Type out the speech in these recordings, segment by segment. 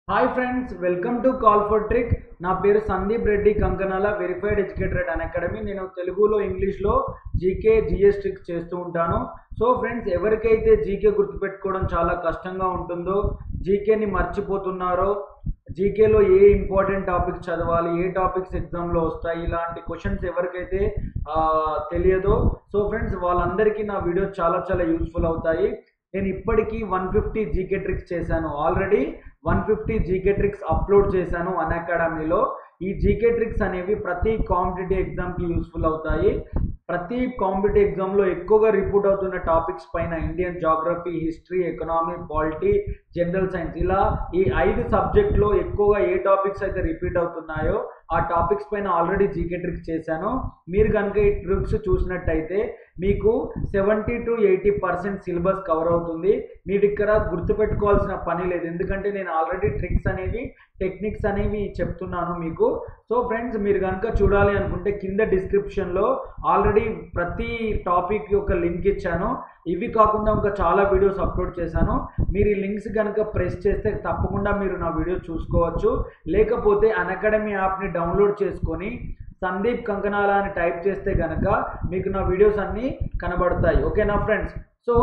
Hi friends welcome to call for trick నా పేరు Sandeep Reddy Kankanala verified educated Unacademy నేను తెలుగులో ఇంగ్లీష్లో జీకే జిఎస్ ట్రిక్స్ చేస్తూ ఉంటాను సో ఫ్రెండ్స్ ఎవరికైతే జీకే గుర్తుపెట్టుకోవడం చాలా కష్టంగా ఉంటుందో జీకేని మర్చిపోతున్నారో జీకేలో ఏ ఇంపార్టెంట్ టాపిక్స్ చదవాలి ఏ టాపిక్స్ ఎగ్జామ్లో వస్తాయి ఇలాంటి క్వశ్చన్స్ ఎవరికైతే ఆ, తెలియదో సో ఫ్రెండ్స్ వాళ్ళందరికీ నా వీడియో చాలా చాలా యూస్ఫుల్ అవుతాయి నేను ఇప్పటికీ వన్ ఫిఫ్టీ జీకే ట్రిక్స్ చేశాను already one fifty GK tricks upload చేశాను అన్ అకాడమీలో ఈ జీకే ట్రిక్స్ అనేవి ప్రతి కాంపిటేటివ్ ఎగ్జామ్కి యూస్ఫుల్ అవుతాయి ప్రతి కాంపిటేటివ్ ఎగ్జామ్లో ఎక్కువగా రిపోర్ట్ అవుతున్న టాపిక్స్ పైన Indian geography history economy polity general science ఇలా ఈ ఐదు సబ్జెక్ట్లో ఎక్కువగా ఏ టాపిక్స్ అయితే రిపీట్ అవుతున్నాయో ఆ టాపిక్స్ పైన ఆల్రెడీ జీకే ట్రిక్స్ చేశాను మీరు కనుక ఈ ట్రిక్స్ చూసినట్టయితే మీకు seventy to eighty percent syllabus cover అవుతుంది మీరు ఇక్కడ గుర్తుపెట్టుకోవాల్సిన పని లేదు ఎందుకంటే నేను ఆల్రెడీ ట్రిక్స్ అనేవి టెక్నిక్స్ అనేవి చెప్తున్నాను మీకు సో ఫ్రెండ్స్ మీరు కనుక చూడాలి అనుకుంటే కింద డిస్క్రిప్షన్లో ఆల్రెడీ ప్రతి టాపిక్ యొక్క లింక్ ఇచ్చాను ఇవి కాకుండా ఇంకా చాలా వీడియోస్ అప్లోడ్ చేశాను మీరు ఈ లింక్స్ కనుక ప్రెస్ చేస్తే తప్పకుండా మీరు నా వీడియో చూసుకోవచ్చు లేకపోతే అకాడమీ యాప్ని డౌన్లోడ్ చేసుకొని సందీప్ కంకనాల అని టైప్ చేస్తే కనుక మీకు నా వీడియోస్ అన్నీ కనబడతాయి ఓకేనా ఫ్రెండ్స్ సో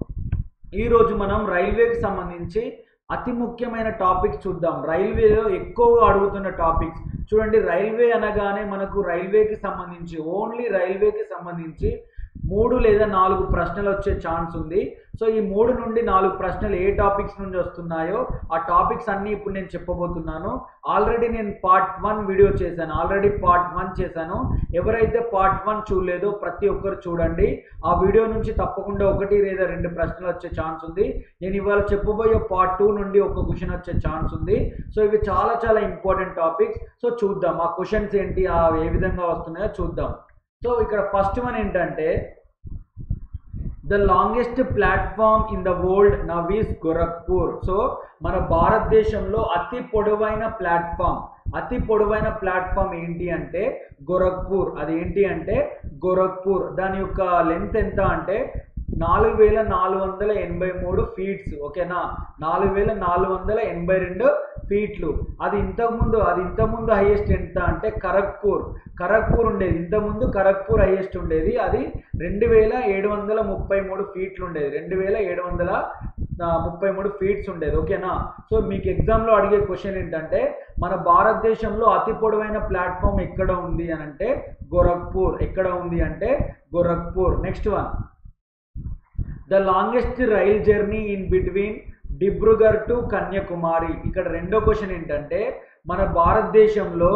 ఈరోజు మనం రైల్వేకి సంబంధించి అతి ముఖ్యమైన టాపిక్ చూద్దాం రైల్వేలో ఎక్కువగా అడుగుతున్న టాపిక్స్ చూడండి రైల్వే అనగానే మనకు రైల్వేకి సంబంధించి ఓన్లీ రైల్వేకి సంబంధించి మూడు లేదా నాలుగు ప్రశ్నలు వచ్చే ఛాన్స్ ఉంది సో ఈ మూడు నుండి నాలుగు ప్రశ్నలు ఏ టాపిక్స్ నుండి వస్తున్నాయో ఆ టాపిక్స్ అన్నీ ఇప్పుడు నేను చెప్పబోతున్నాను ఆల్రెడీ నేను పార్ట్ వన్ వీడియో చేశాను ఆల్రెడీ పార్ట్ వన్ చేశాను ఎవరైతే పార్ట్ వన్ చూడలేదో ప్రతి ఒక్కరు చూడండి ఆ వీడియో నుంచి తప్పకుండా ఒకటి లేదా రెండు ప్రశ్నలు వచ్చే ఛాన్స్ ఉంది నేను ఇవాళ చెప్పబోయే పార్ట్ టూ నుండి ఒక క్వశ్చన్ వచ్చే ఛాన్స్ ఉంది సో ఇవి చాలా చాలా ఇంపార్టెంట్ టాపిక్స్ సో చూద్దాం ఆ క్వశ్చన్స్ ఏంటి ఆ ఏ విధంగా వస్తున్నాయో చూద్దాం సో ఇక్కడ ఫస్ట్ వన్ ఏంటంటే the longest platform in the world now is Gorakhpur so మన భారతదేశంలో అతి పొడవైన ప్లాట్ఫామ్ అతి పొడవైన ప్లాట్ఫామ్ ఏంటి అంటే గోరఖ్పూర్ అది ఏంటి అంటే గోరఖ్పూర్ దాని యొక్క లెంత్ ఎంత అంటే నాలుగు వేల నాలుగు వందల ఎనభై మూడు ఫీట్స్ ఓకేనా నాలుగు వేల నాలుగు వందల ఎనభై రెండు ఫీట్లు అది ఇంతకుముందు అది ఇంతకుముందు హైయెస్ట్ ఎంత అంటే ఖరగ్పూర్ ఖరగ్పూర్ ఉండేది ఇంతకుముందు ఖరగ్పూర్ హైయెస్ట్ ఉండేది అది రెండు వేల ఏడు వందల ముప్పై మూడు ఫీట్లు ఉండేది రెండు వేల ఏడు వందల ఆ, ముప్పై మూడు ఫీట్స్ ఉండేది ఓకేనా సో మీకు ఎగ్జామ్లో అడిగే క్వశ్చన్ ఏంటంటే మన భారతదేశంలో అతి పొడవైన ప్లాట్ఫామ్ ఎక్కడ ఉంది అని అంటే గోరఖ్పూర్ ఎక్కడ ఉంది అంటే Gorakhpur next one the longest rail journey in between Dibrugarh to Kanyakumari ఇక్కడ రెండో క్వశ్చన్ ఏంటంటే మన భారతదేశంలో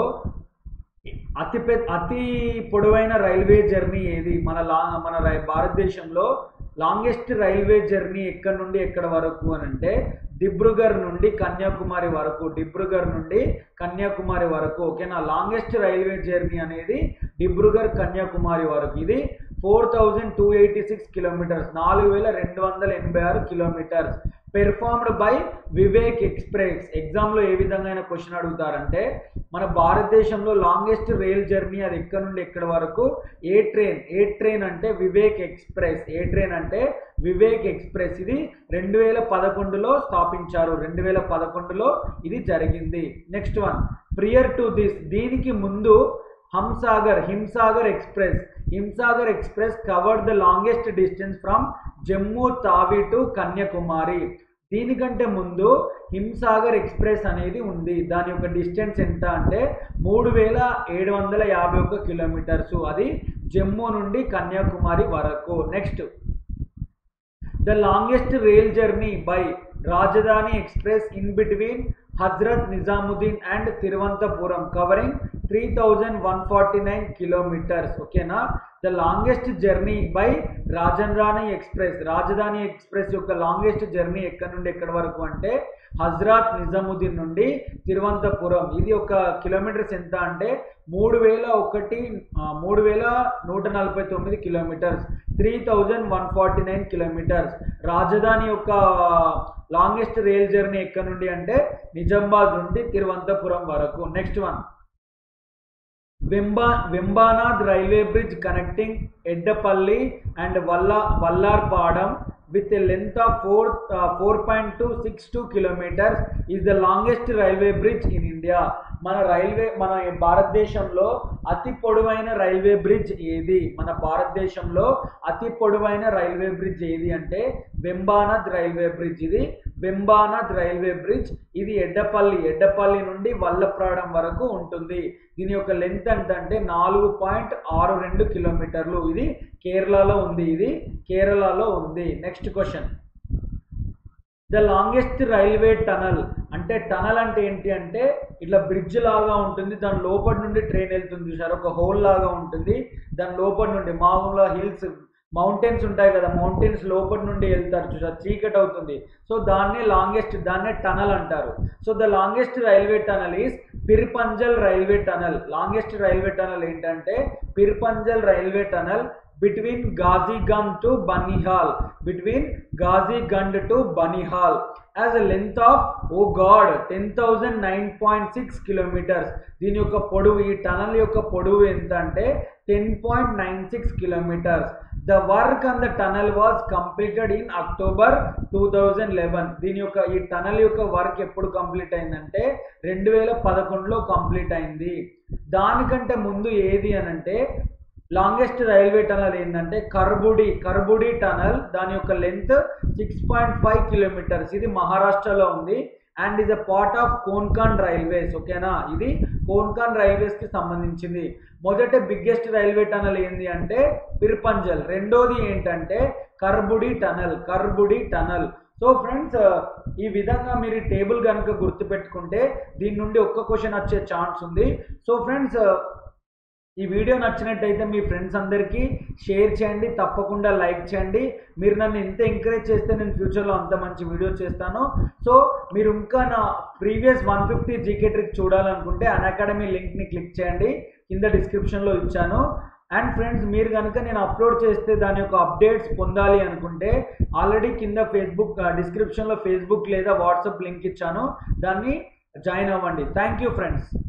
అతి పెద్ద అతి పొడవైన రైల్వే జర్నీ ఏది మన లా మన రై భారతదేశంలో లాంగెస్ట్ రైల్వే జర్నీ ఎక్కడ నుండి ఎక్కడ వరకు అని అంటే డిబ్రుగర్ నుండి కన్యాకుమారి వరకు డిబ్రుగర్ నుండి కన్యాకుమారి వరకు ఓకేనా లాంగెస్ట్ రైల్వే జర్నీ అనేది డిబ్రుగర్ కన్యాకుమారి వరకు ఇది four thousand two eighty six kilometres నాలుగు వేల రెండు వందల ఎనభై ఆరు kilometres performed by Vivek express ఎగ్జామ్లో ఏ విధంగా క్వశ్చన్ అడుగుతారంటే మన భారతదేశంలో లాంగెస్ట్ రైల్ జర్నీ అది ఎక్కడ నుండి ఎక్కడ వరకు ఏ ట్రైన్ ఏ ట్రైన్ అంటే వివేక్ ఎక్స్ప్రెస్ ఏ ట్రైన్ అంటే వివేక్ ఎక్స్ప్రెస్ ఇది రెండు వేల పదకొండులో స్థాపించారు రెండు వేల పదకొండులో ఇది జరిగింది next one prior to this దీనికి ముందు హంసాగర్ Himsagar express Himsagar express cover the longest distance from Jammu Tawi to Kanyakumari దీనికంటే ముందు హింసాగర్ ఎక్స్ప్రెస్ అనేది ఉంది దాని యొక్క డిస్టెన్స్ ఎంత అంటే మూడు వేల ఏడు వందల యాభై ఒక్క కిలోమీటర్స్ అది జమ్మూ నుండి కన్యాకుమారి వరకు next the longest rail journey by Rajdhani express in between Hazrat Nizamuddin and Thiruvananthapuram covering three thousand one forty nine kilometres ఓకేనా the longest journey by Rajdhani express Rajdhani express యొక్క లాంగెస్ట్ జర్నీ ఎక్కడి నుండి ఎక్కడి వరకు అంటే హజ్రత్ నిజాముద్దీన్ నుండి తిరువంతపురం ఇది ఒక కిలోమీటర్స్ ఎంత అంటే మూడు వేల ఒకటి ఆ, మూడు వేల నూట నలభై తొమ్మిది kilometres three thousand one forty nine kilometres Rajdhani యొక్క లాంగెస్ట్ రైల్ జర్నీ ఎక్కడ నుండి అంటే నిజామాబాద్ నుండి తిరువంతపురం వరకు నెక్స్ట్ వన్ వెంబా Vembanad railway bridge connecting Edappally and వల్లా Vallarpadam with a length of 4 uh, 4.262 kilometers is the longest railway bridge in India. మన రైల్వే మన భారతదేశంలో అతి పొడవైన రైల్వే బ్రిడ్జ్ ఏది మన భారతదేశంలో అతి పొడవైన రైల్వే బ్రిడ్జ్ ఏది అంటే వెంబానద్ రైల్వే బ్రిడ్జ్ ఇది వెంబానద్ రైల్వే బ్రిడ్జ్ ఇది ఎడ్డపల్లి ఎడ్డపల్లి నుండి వల్లప్రాడం వరకు ఉంటుంది దీని యొక్క లెంత్ ఎంత అంటే నాలుగు పాయింట్ ఆరు రెండు కిలోమీటర్లు ఇది కేరళలో ఉంది ఇది కేరళలో ఉంది next question the longest railway tunnel అంటే టనల్ అంటే ఏంటి అంటే ఇట్లా బ్రిడ్జ్ లాగా ఉంటుంది దాని లోపల నుండి ట్రైన్ వెళ్తుంది చూసారు ఒక హోల్ లాగా ఉంటుంది దాని లోపల నుండి మామూలుగా హిల్స్ మౌంటైన్స్ ఉంటాయి కదా మౌంటైన్స్ లోపల నుండి వెళ్తారు చూసారు చీకటి అవుతుంది సో దాన్నే లాంగెస్ట్ దాన్నే టనల్ అంటారు so the longest railway tunnel is Pir Panjal railway tunnel longest railway tunnel ఏంటంటే Pir Panjal railway tunnel between Gazigund to Banihal between Gazigund to Banihal as a length of oh god 10009.6 kilometers దీని యొక్క పొడవు ఈ tunnel యొక్క పొడవు ఎంత అంటే ten point nine six kilometres the work on the tunnel was completed in October two thousand eleven దీని యొక్క ఈ టనల్ యొక్క వర్క్ ఎప్పుడు కంప్లీట్ అయిందంటే రెండు వేల పదకొండులో కంప్లీట్ అయింది దానికంటే ముందు ఏది అని అంటే లాంగెస్ట్ రైల్వే టనల్ ఏంటంటే కర్బుడి కర్బుడి టనల్ దాని యొక్క length six point five kilometres ఇది మహారాష్ట్రలో ఉంది and is a part of Konkan railways ఓకేనా ఇది కోన్కాన్ రైల్వేస్ కి సంబంధించింది మొదట బిగ్గెస్ట్ రైల్వే టనల్ ఏంది అంటే పిర్పంజల్ రెండోది ఏంటంటే Karbude tunnel Karbude tunnel so friends ఈ విధంగా మీరు టేబుల్ కనుక గుర్తుపెట్టుకుంటే దీని నుండి ఒక్క క్వశ్చన్ వచ్చే ఛాన్స్ ఉంది సో ఫ్రెండ్స్ ఈ వీడియో నచ్చినట్టయితే మీ ఫ్రెండ్స్ అందరికీ షేర్ చేయండి తప్పకుండా లైక్ చేయండి మీరు నన్ను ఎంత ఎంకరేజ్ చేస్తే నేను ఫ్యూచర్లో అంత మంచి వీడియో చేస్తాను సో మీరు ఇంకా నా previous one fifty GK trick చూడాలనుకుంటే అన్ అకాడమీ లింక్ని క్లిక్ చేయండి కింద డిస్క్రిప్షన్లో ఇచ్చాను అండ్ ఫ్రెండ్స్ మీరు కనుక నేను అప్లోడ్ చేస్తే దాని యొక్క అప్డేట్స్ పొందాలి అనుకుంటే ఆల్రెడీ కింద ఫేస్బుక్ డిస్క్రిప్షన్లో ఫేస్బుక్ లేదా వాట్సాప్ లింక్ ఇచ్చాను దాన్ని జాయిన్ అవ్వండి థ్యాంక్ యూ ఫ్రెండ్స్